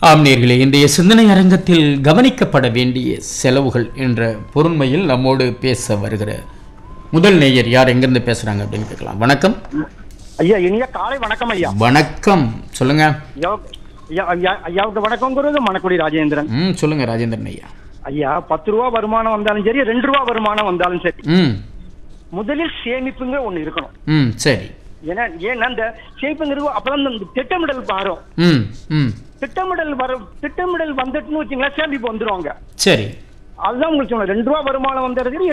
ஆம் நேர்களே இன்றைய சிந்தனை அரங்கத்தில் கவனிக்கப்பட வேண்டிய செலவுகள் என்ற பொருண்மையில் நம்மோடு பேச வருகிற முதல் நேயர் யார் எங்கிருந்து பேசுறாங்க அப்படின்னு கேட்கலாம் வணக்கம் ஐயா இனிய காலை வணக்கம் ஐயா வணக்கம் சொல்லுங்க ஐயா ஐயா- ஐயா- ஐயாவுக்கு வணக்கங்கிறது மணக்குடி ராஜேந்திரன் ம் சொல்லுங்க ராஜேந்திரன் ஐயா ஐயா பத்து ரூபா வருமானம் வந்தாலும் சரி ரெண்டு ரூபா வருமானம் வந்தாலும் சரி ம் முதலில் சேமிப்புங்க ஒண்ணு இருக்கணும் ம் சரி ஏன்னா ஏன்னா இந்த சேமிப்புங்கிறது அப்பதான் இந்த திட்டமிடல் வரும் ம் ம் திட்டமிடல் வர திட்டமிடல் வந்துட்டுன்னு வச்சுங்களேன் சேமிப்பு வந்துருவாங்க சரி அதுதான் உங்களுக்கு சொன்னேன் ரெண்டு ரூபா வருமானம் வந்தாலும் சரி